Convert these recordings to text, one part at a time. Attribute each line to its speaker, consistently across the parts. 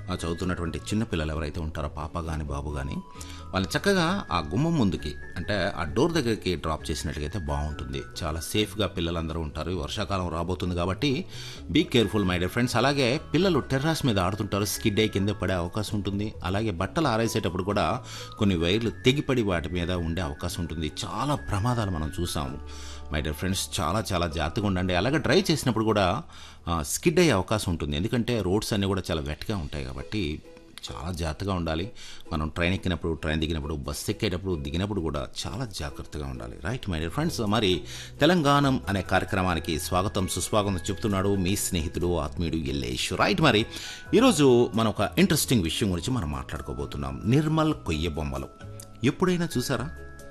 Speaker 1: ఆ, చదువుతున్నటువంటి చిన్న పిల్లలు ఎవరైతే ఉంటారో పాప కానీ బాబు కానీ వాళ్ళని చక్కగా ఆ గుమ్మం ముందుకి అంటే ఆ డోర్ దగ్గరికి డ్రాప్ చేసినట్లయితే బాగుంటుంది చాలా సేఫ్గా పిల్లలందరూ ఉంటారు ఈ వర్షాకాలం రాబోతుంది కాబట్టి be careful my dear friends అలాగే పిల్లలు టెర్రాస్ మీద ఆడుతుంటారు స్కిడ్ అయి కింద పడే అవకాశం ఉంటుంది అలాగే బట్టలు ఆరేసేటప్పుడు కూడా కొన్ని వైర్లు తెగిపడి వాటి మీద ఉండే అవకాశం ఉంటుంది చాలా ప్రమాదాలు మనం చూసాము మై డియర్ ఫ్రెండ్స్ చాలా చాలా జాగ్రత్తగా ఉండండి అలాగే డ్రైవ్ చేసినప్పుడు కూడా ఆ, స్కిడ్ అయ్యే అవకాశం ఉంటుంది ఎందుకంటే రోడ్స్ అన్నీ కూడా చాలా వెట్గా ఉంటాయి కాబట్టి చాలా జాగ్రత్తగా ఉండాలి మనం ట్రైన్ ఎక్కినప్పుడు ట్రైన్ దిగినప్పుడు బస్ ఎక్కేటప్పుడు దిగినప్పుడు కూడా చాలా జాగ్రత్తగా ఉండాలి రైట్ మై డియర్ ఫ్రెండ్స్ మరి తెలంగాణం అనే కార్యక్రమానికి స్వాగతం సుస్వాగతం చెప్తున్నాడు మీ స్నేహితుడు ఆత్మీయుడు ఎల్లేష్ రైట్ మరి ఈరోజు మనం ఒక ఇంట్రెస్టింగ్ విషయం గురించి మనం మాట్లాడుకోబోతున్నాం నిర్మల్ కొయ్య బొమ్మలు ఎప్పుడైనా చూసారా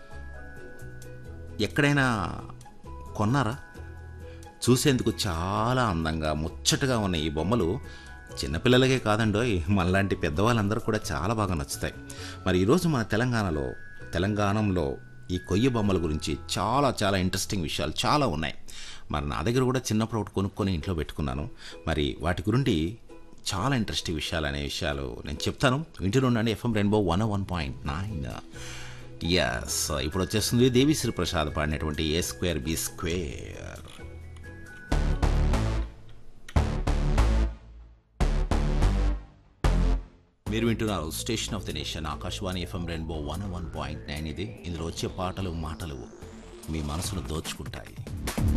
Speaker 1: ఎక్కడైనా కొన్నారా చూసేందుకు చాలా అందంగా ముచ్చటగా ఉన్న ఈ బొమ్మలు చిన్నపిల్లలకే కాదండోయ్ మనలాంటి పెద్దవాళ్ళందరూ కూడా చాలా బాగా నచ్చుతాయి మరి ఈరోజు మన తెలంగాణలో తెలంగాణలో ఈ కొయ్య బొమ్మల గురించి చాలా చాలా ఇంట్రెస్టింగ్ విషయాలు చాలా ఉన్నాయి మరి నా దగ్గర కూడా చిన్నప్పుడు ఒకటి కొనుక్కొని ఇంట్లో పెట్టుకున్నాను మరి వాటి గురించి చాలా ఇంట్రెస్టింగ్ విషయాలు అనే విషయాలు నేను చెప్తాను వింటూనే ఉండండి F M rainbow one one point nine ఎస్ ఇప్పుడు వచ్చేస్తుంది దేవిశ్రీ ప్రసాద్ పాడినటువంటి ఏ స్క్వేర్ బి స్క్వేర్ మీరు వింటున్నారు station of the nation Akashvani F M rainbow one one point nine ఇది ఇందులో వచ్చే పాటలు మాటలు మీ మనసును దోచుకుంటాయి